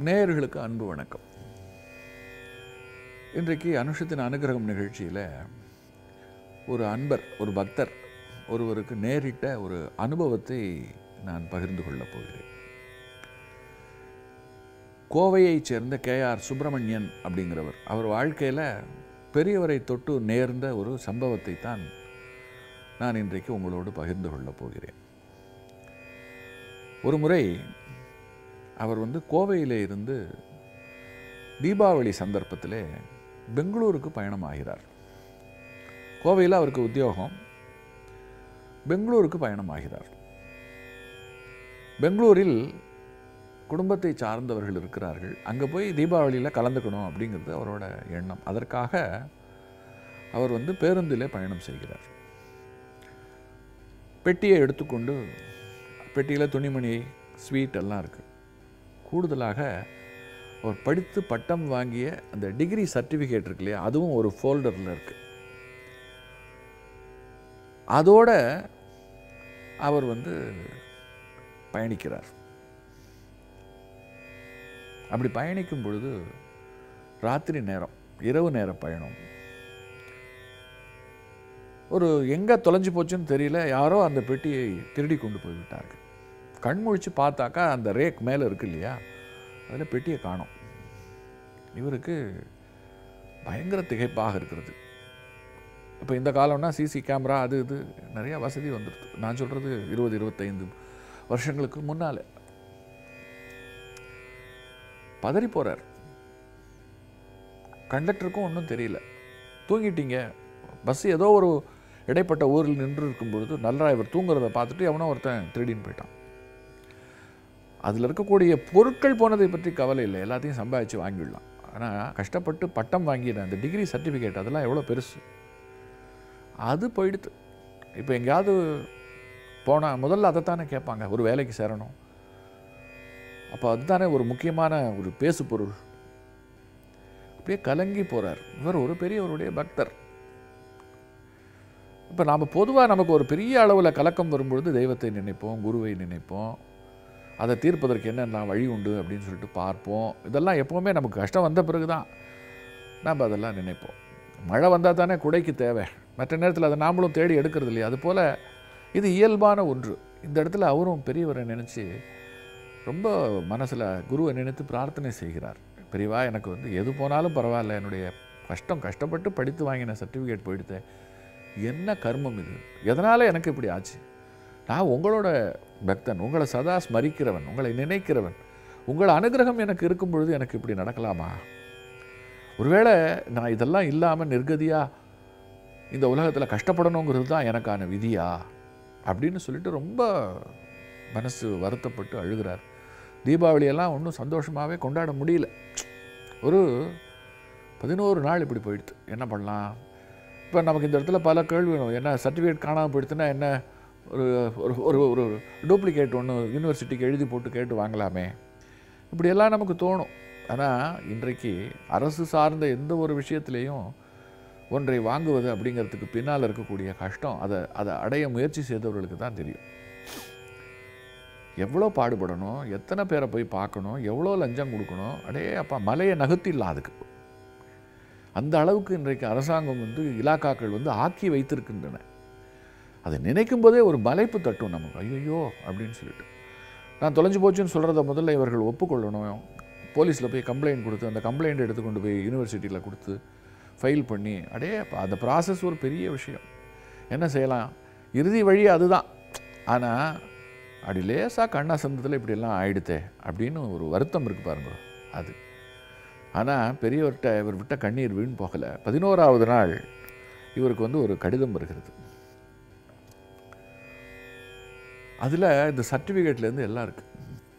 நேயர்களுக்கு அன்பு வணக்கம் இன்றைக்கு அனுஷத்தின் அனுகிரகம் நிகழ்ச்சியில் ஒரு அன்பர் ஒரு பக்தர் ஒருவருக்கு நேரிட்ட ஒரு அனுபவத்தை நான் பகிர்ந்து கொள்ளப் போகிறேன் கோவையைச் சேர்ந்த கேஆர் சுப்பிரமணியன் அப்படிங்கிறவர் அவர் வாழ்க்கையில் பெரியவரை தொட்டு நேர்ந்த ஒரு சம்பவத்தை தான் நான் இன்றைக்கு உங்களோடு பகிர்ந்து கொள்ளப் போகிறேன் ஒரு முறை அவர் வந்து கோவையிலே இருந்து தீபாவளி சந்தர்ப்பத்திலே பெங்களூருக்கு பயணமாகிறார் கோவையில் அவருக்கு உத்தியோகம் பெங்களூருக்கு பயணமாகிறார் பெங்களூரில் குடும்பத்தை சார்ந்தவர்கள் இருக்கிறார்கள் அங்கே போய் தீபாவளியில் கலந்துக்கணும் அப்படிங்கிறது அவரோட எண்ணம் அதற்காக அவர் வந்து பேருந்திலே பயணம் செய்கிறார் பெட்டியை எடுத்துக்கொண்டு பெட்டியில் துணிமணி ஸ்வீட் எல்லாம் இருக்குது கூடுதலாக அவர் படித்து பட்டம் வாங்கிய அந்த டிகிரி சர்டிஃபிகேட் இருக்கு இல்லையா அதுவும் ஒரு ஃபோல்டரில் இருக்குது அதோட அவர் வந்து பயணிக்கிறார் அப்படி பயணிக்கும் பொழுது ராத்திரி நேரம் இரவு நேர பயணம் ஒரு எங்கே தொலைஞ்சு போச்சுன்னு தெரியல யாரோ அந்த பெட்டியை திருடி கொண்டு போய் விட்டார்கள் கண் முழிச்சு பார்த்தாக்கா அந்த ரேக் மேலே இருக்கு இல்லையா அதில் பெட்டியை காணோம் இவருக்கு பயங்கர திகைப்பாக இருக்கிறது இப்போ இந்த காலம்னா சிசி கேமரா அது இது நிறைய வசதி வந்துடுது நான் சொல்கிறது இருபது இருபத்தைந்து வருஷங்களுக்கு முன்னால் பதறி போகிறார் கண்டக்டருக்கும் ஒன்றும் தெரியல தூங்கிட்டீங்க பஸ் ஏதோ ஒரு இடைப்பட்ட ஊரில் நின்று இருக்கும் பொழுது நல்லா இவர் தூங்குறதை பார்த்துட்டு எவனோ ஒருத்தன் திருடின்னு போயிட்டான் அதில் இருக்கக்கூடிய பொருட்கள் போனதை பற்றி கவலை இல்லை எல்லாத்தையும் சம்பாதிச்சு வாங்கிடலாம் ஆனால் கஷ்டப்பட்டு பட்டம் வாங்கின அந்த டிகிரி சர்டிஃபிகேட் அதெல்லாம் எவ்வளோ பெருசு அது போயிடுது இப்போ எங்கேயாவது போனால் முதல்ல அதைத்தானே கேட்பாங்க ஒரு வேலைக்கு சேரணும் அப்போ அதுதானே ஒரு முக்கியமான ஒரு பேசு பொருள் அப்படியே கலங்கி போகிறார் இவர் ஒரு பெரியவருடைய பக்தர் இப்போ நாம் பொதுவாக நமக்கு ஒரு பெரிய அளவில் கலக்கம் வரும்பொழுது தெய்வத்தை நினைப்போம் குருவை நினைப்போம் அதை தீர்ப்பதற்கு என்னென்ன வழி உண்டு அப்படின்னு சொல்லிட்டு பார்ப்போம் இதெல்லாம் எப்போவுமே நமக்கு கஷ்டம் வந்த பிறகு தான் நாம் அதெல்லாம் நினைப்போம் மழை வந்தால் தானே குடைக்கு தேவை மற்ற நேரத்தில் அதை நாமளும் தேடி எடுக்கிறது இல்லையா அதுபோல் இது இயல்பான ஒன்று இந்த இடத்துல அவரும் பெரியவரை நினச்சி ரொம்ப மனசில் குருவை நினைத்து பிரார்த்தனை செய்கிறார் பெரியவா எனக்கு வந்து எது போனாலும் பரவாயில்ல என்னுடைய கஷ்டம் கஷ்டப்பட்டு படித்து வாங்கின சர்டிஃபிகேட் போயிடுத்தேன் என்ன கர்மம் இது எதனால் எனக்கு இப்படி ஆச்சு நான் உங்களோட பக்தன் உங்களை சதா ஸ்மரிக்கிறவன் உங்களை நினைக்கிறவன் உங்கள் அனுகிரகம் எனக்கு இருக்கும் பொழுது எனக்கு இப்படி நடக்கலாமா ஒருவேளை நான் இதெல்லாம் இல்லாமல் நிர்கதியாக இந்த உலகத்தில் கஷ்டப்படணுங்கிறது தான் எனக்கான விதியா அப்படின்னு சொல்லிட்டு ரொம்ப மனசு வருத்தப்பட்டு அழுகிறார் தீபாவளியெல்லாம் ஒன்றும் சந்தோஷமாகவே கொண்டாட முடியல ஒரு பதினோரு நாள் இப்படி போயிடுது என்ன பண்ணலாம் இப்போ நமக்கு இந்த இடத்துல பல கேள்வி வரும் என்ன சர்டிஃபிகேட் காணாமல் போயிடுச்சுன்னா என்ன ஒரு ஒரு ஒரு ஒரு டூப்ளிகேட் ஒன்று யூனிவர்சிட்டிக்கு எழுதி போட்டு கேட்டு வாங்கலாமே இப்படியெல்லாம் நமக்கு தோணும் ஆனால் இன்றைக்கு அரசு சார்ந்த எந்த ஒரு விஷயத்துலேயும் ஒன்றை வாங்குவது அப்படிங்கிறதுக்கு பின்னால் இருக்கக்கூடிய கஷ்டம் அதை அதை அடைய முயற்சி செய்தவர்களுக்கு தான் தெரியும் எவ்வளோ பாடுபடணும் எத்தனை பேரை போய் பார்க்கணும் எவ்வளோ லஞ்சம் கொடுக்கணும் அடே அப்பா மலையை நகர்த்திடலாம் அதுக்கு அந்த அளவுக்கு இன்றைக்கு அரசாங்கம் வந்து இலாக்காக்கள் வந்து ஆக்கி வைத்திருக்கின்றன அதை நினைக்கும் போதே ஒரு மலைப்பு தட்டும் நமக்கு ஐயோ அப்படின்னு சொல்லிட்டு நான் தொலைஞ்சு போச்சுன்னு சொல்கிறத முதல்ல இவர்கள் ஒப்புக்கொள்ளணும் போலீஸில் போய் கம்ப்ளைண்ட் கொடுத்து அந்த கம்ப்ளைண்ட் எடுத்து கொண்டு போய் யூனிவர்சிட்டியில் கொடுத்து ஃபைல் பண்ணி அடே அப்ப அந்த ப்ராசஸ் ஒரு பெரிய விஷயம் என்ன செய்யலாம் இறுதி வழி அதுதான் ஆனால் அப்படி லேசாக கண்ணா சந்தத்தில் இப்படியெல்லாம் ஆயிடுத்தே அப்படின்னு ஒரு வருத்தம் இருக்குது பாருங்க அது ஆனால் பெரியவர்கிட்ட இவர் விட்ட கண்ணீர் வீண் போகலை பதினோராவது நாள் இவருக்கு வந்து ஒரு கடிதம் வருகிறது அதில் இந்த சர்டிஃபிகேட்லேருந்து எல்லாம் இருக்குது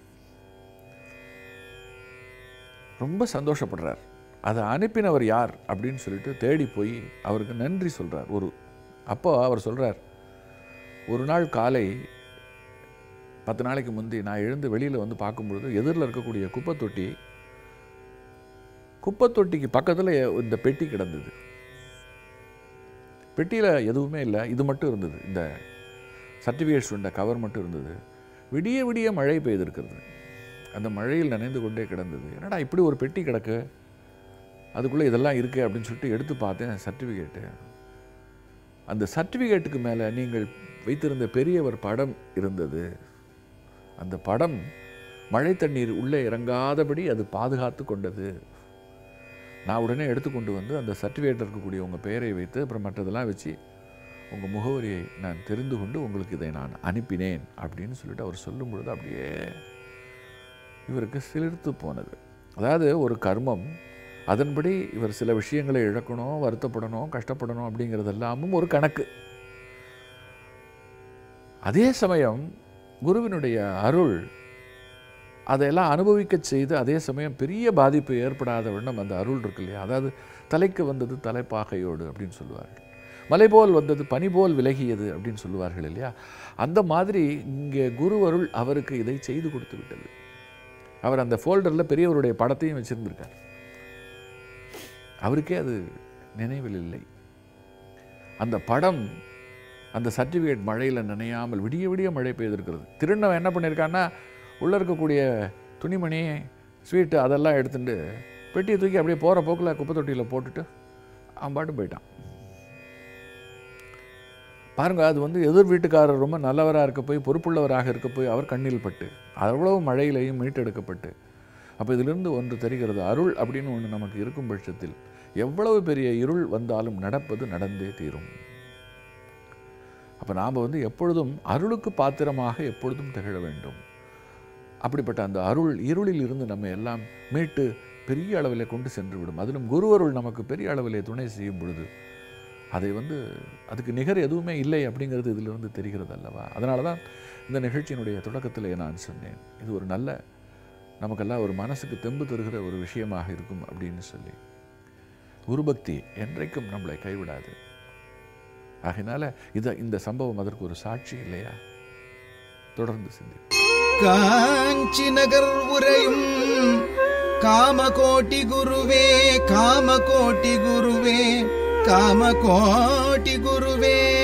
ரொம்ப சந்தோஷப்படுறார் அதை அனுப்பினவர் யார் அப்படின்னு சொல்லிட்டு தேடி போய் அவருக்கு நன்றி சொல்கிறார் ஒரு அப்போ அவர் சொல்கிறார் ஒரு நாள் காலை பத்து நாளைக்கு முந்தி நான் எழுந்து வெளியில் வந்து பார்க்கும்பொழுது எதிரில் இருக்கக்கூடிய குப்பை தொட்டி குப்பை தொட்டிக்கு பக்கத்தில் இந்த பெட்டி கிடந்தது பெட்டியில் எதுவுமே இல்லை இது மட்டும் இருந்தது இந்த சர்டிஃபிகேட்ஸ் உண்ட கவர் மட்டும் இருந்தது விடிய விடிய மழை பெய்திருக்கிறது அந்த மழையில் நனைந்து கொண்டே கிடந்தது என்னடா இப்படி ஒரு பெட்டி கிடக்கு அதுக்குள்ளே இதெல்லாம் இருக்கு அப்படின்னு சொல்லிட்டு எடுத்து பார்த்தேன் சர்டிஃபிகேட்டு அந்த சர்டிஃபிகேட்டுக்கு மேலே நீங்கள் வைத்திருந்த பெரியவர் படம் இருந்தது அந்த படம் மழை தண்ணீர் உள்ளே இறங்காதபடி அது பாதுகாத்து கொண்டது நான் உடனே எடுத்துக்கொண்டு வந்து அந்த சர்டிஃபிகேட் இருக்கக்கூடிய உங்கள் பெயரை வைத்து அப்புறம் மற்றதெல்லாம் வச்சு உங்கள் முகவரியை நான் தெரிந்து கொண்டு உங்களுக்கு இதை நான் அனுப்பினேன் அப்படின்னு சொல்லிட்டு அவர் சொல்லும் பொழுது அப்படியே இவருக்கு சிலிர்த்து போனது அதாவது ஒரு கர்மம் அதன்படி இவர் சில விஷயங்களை இழக்கணும் வருத்தப்படணும் கஷ்டப்படணும் அப்படிங்கிறது எல்லாமும் ஒரு கணக்கு அதே சமயம் குருவினுடைய அருள் அதையெல்லாம் அனுபவிக்க செய்து அதே சமயம் பெரிய பாதிப்பு ஏற்படாத வண்ணம் அந்த அருள் இருக்கு இல்லையா அதாவது தலைக்கு வந்தது தலைப்பாகையோடு அப்படின்னு சொல்லுவார்கள் மலை போல் வந்தது பனி போல் விலகியது அப்படின்னு சொல்லுவார்கள் இல்லையா அந்த மாதிரி இங்கே குரு அருள் அவருக்கு இதை செய்து கொடுத்து விட்டது அவர் அந்த ஃபோல்டரில் பெரியவருடைய படத்தையும் வச்சிருந்திருக்கார் அவருக்கே அது நினைவில் இல்லை அந்த படம் அந்த சர்டிஃபிகேட் மழையில் நனையாமல் விடிய விடிய மழை பெய்திருக்கிறது திருநவன் என்ன பண்ணியிருக்கான்னா உள்ளே இருக்கக்கூடிய துணிமணி ஸ்வீட்டு அதெல்லாம் எடுத்துட்டு பெட்டியை தூக்கி அப்படியே போகிற போக்கில் குப்பை தொட்டியில் போட்டுட்டு அவன் பாட்டு போயிட்டான் பாருங்க அது வந்து எதிர் வீட்டுக்காரர் ரொம்ப நல்லவராக இருக்க போய் பொறுப்புள்ளவராக இருக்க போய் அவர் கண்ணில் பட்டு அவ்வளவு மழையிலையும் மீட்டெடுக்கப்பட்டு அப்போ இதிலிருந்து ஒன்று தெரிகிறது அருள் அப்படின்னு ஒன்று நமக்கு இருக்கும் பட்சத்தில் எவ்வளவு பெரிய இருள் வந்தாலும் நடப்பது நடந்தே தீரும் அப்போ நாம் வந்து எப்பொழுதும் அருளுக்கு பாத்திரமாக எப்பொழுதும் திகழ வேண்டும் அப்படிப்பட்ட அந்த அருள் இருளில் இருந்து நம்ம எல்லாம் மீட்டு பெரிய அளவில் கொண்டு சென்று விடும் அதிலும் குருவருள் நமக்கு பெரிய அளவிலே துணை செய்யும் பொழுது அதை வந்து அதுக்கு நிகர் எதுவுமே இல்லை அப்படிங்கிறது இதிலிருந்து தெரிகிறது அல்லவா அதனால தான் இந்த நிகழ்ச்சியினுடைய தொடக்கத்திலே நான் சொன்னேன் இது ஒரு நல்ல நமக்கெல்லாம் ஒரு மனசுக்கு தெம்பு தருகிற ஒரு விஷயமாக இருக்கும் அப்படின்னு சொல்லி குருபக்தி என்றைக்கும் நம்மளை கைவிடாது ஆகையினால இத இந்த சம்பவம் அதற்கு ஒரு சாட்சி இல்லையா தொடர்ந்து சிந்தி காஞ்சி நகர் உரையும் காமகோட்டி குருவே காமகோட்டி குருவே காமகோட்டி குருவே